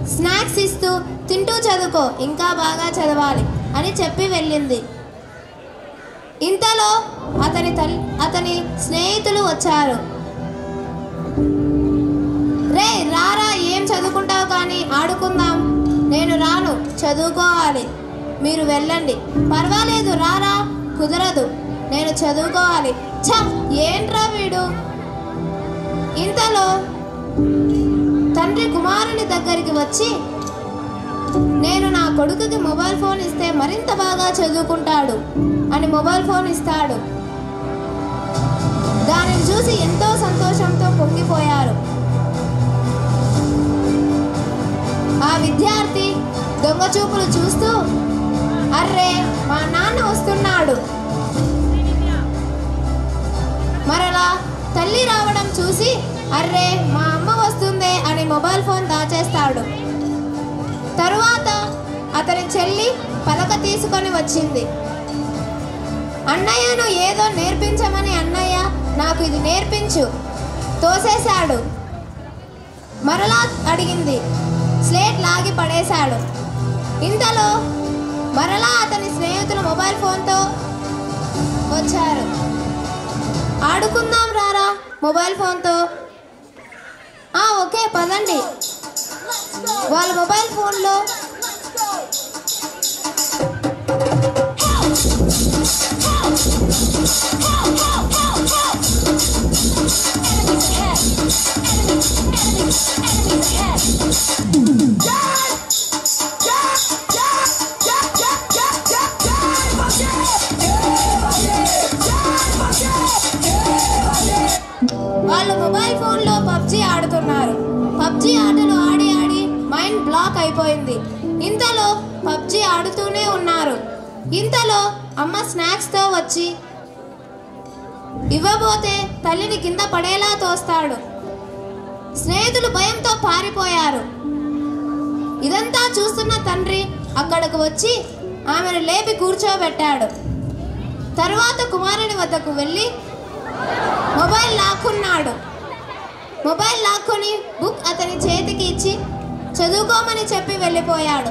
snacks ఇస్తూ తింటూ చదువుకో ఇంకా బాగా చదవాలి అని చెప్పి వెళ్ళింది ఇంతలో అతని తల్లి అతని స్నేహితులు వచ్చారు రే రారా ఏం చదువుకుంటావు కానీ ఆడుకుందాం నేను రాను చదువుకోవాలి మీరు వెళ్ళండి పర్వాలేదు రారా కుదరదు నేను చదువుకోవాలి ఛ ఏంట్రా వీడు ఇంతలో తండ్రి కుమారుని దగ్గరికి వచ్చి నేను నా కొడుకుకి మొబైల్ ఫోన్ ఇస్తే మరింత బాగా చదువుకుంటాడు అని మొబైల్ ఫోన్ ఇస్తాడు దానిని చూసి ఎంతో సంతోషంతో పొంగిపోయారు ఆ విద్యార్థి దొంగ చూపులు చూస్తూ అర్రే మా నాన్న వస్తున్నాడు మరలా తల్లి రావడం చూసి అర్రే మా అమ్మ వస్తుందే అని మొబైల్ ఫోన్ దాచేస్తాడు తరువాత అతని చెల్లి పలక తీసుకొని వచ్చింది అన్నయ్యను ఏదో నేర్పించమని అన్నయ్య నాకు ఇది నేర్పించు తోసేశాడు మరలా అడిగింది స్లేట్ లాగి పడేశాడు ఇంతలో మరలా అతని స్నేహితులు మొబైల్ ఫోన్తో వచ్చారు ఆడుకుందాం రారా మొబైల్ ఫోన్తో ఆ ఓకే పదండి వాళ్ళ మొబైల్ ఫోన్లో వాళ్ళు మొబైల్ ఫోన్లో పబ్జి ఆడుతున్నారు పబ్జి ఆటలు ఆడి ఆడి మైండ్ బ్లాక్ అయిపోయింది ఇంతలో పబ్జి ఆడుతూనే ఉన్నారు ఇంతలో అమ్మ స్నాక్స్తో వచ్చి ఇవ్వబోతే తల్లిని కింద పడేలా తోస్తాడు స్నేహితులు భయంతో పారిపోయారు ఇదంతా చూస్తున్న తండ్రి అక్కడకు వచ్చి ఆమెను లేపి కూర్చోబెట్టాడు తరువాత కుమారుని వద్దకు వెళ్ళి మొబైల్ లాక్కున్నాడు మొబైల్ లాక్కొని బుక్ అతని చేతికి ఇచ్చి చదువుకోమని చెప్పి వెళ్ళిపోయాడు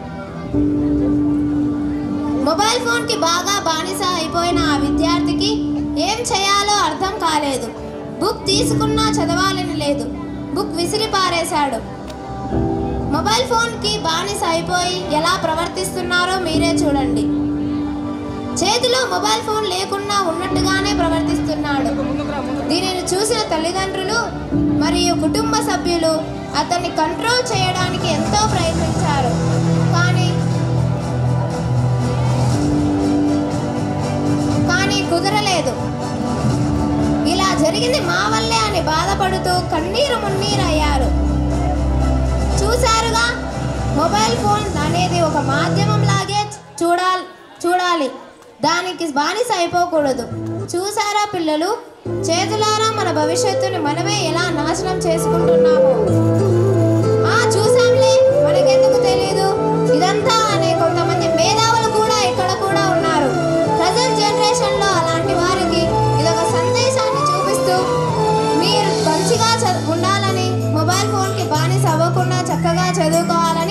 మొబైల్ ఫోన్కి బాగా బానిస అయిపోయిన ఆ విద్యార్థికి ఏం చేయాలో అర్థం కాలేదు బుక్ తీసుకున్నా చదవాలని లేదు బుక్ విసిరి పారేశాడు మొబైల్ ఫోన్కి బానిస అయిపోయి ఎలా ప్రవర్తిస్తున్నారో మీరే చూడండి చేతిలో మొబైల్ ఫోన్ లేకుండా ఉన్నట్టుగానే ప్రవర్తిస్తున్నాడు దీనిని చూసిన తల్లిదండ్రులు మరియు కుటుంబ సభ్యులు అతన్ని కంట్రోల్ చేయడానికి ఎంతో ప్రయత్నించారు కానీ కానీ కుదరలేదు ఇలా జరిగింది మా వల్లే అని బాధపడుతూ కన్నీరు మున్నీరు అయ్యారు చూశారుగా మొబైల్ ఫోన్ అనేది ఒక మాధ్యమం లాగే చూడాలి చూడాలి దానికి బానిస అయిపోకూడదు చూసారా పిల్లలు చేతులారా మన భవిష్యత్తుని మనమే ఎలా నాశనం చేసుకుంటున్నాము ఆ చూసాంలే మనకెందుకు తెలియదు ఇదంతా అనే కొంతమంది మేధావులు కూడా ఇక్కడ కూడా ఉన్నారు ప్రజెంట్ జనరేషన్లో అలాంటి వారికి ఇదొక సందేశాన్ని చూపిస్తూ మీరు మంచిగా చ- ఉండాలని మొబైల్ ఫోన్కి బానిస అవ్వకుండా చక్కగా చదువుకోవాలని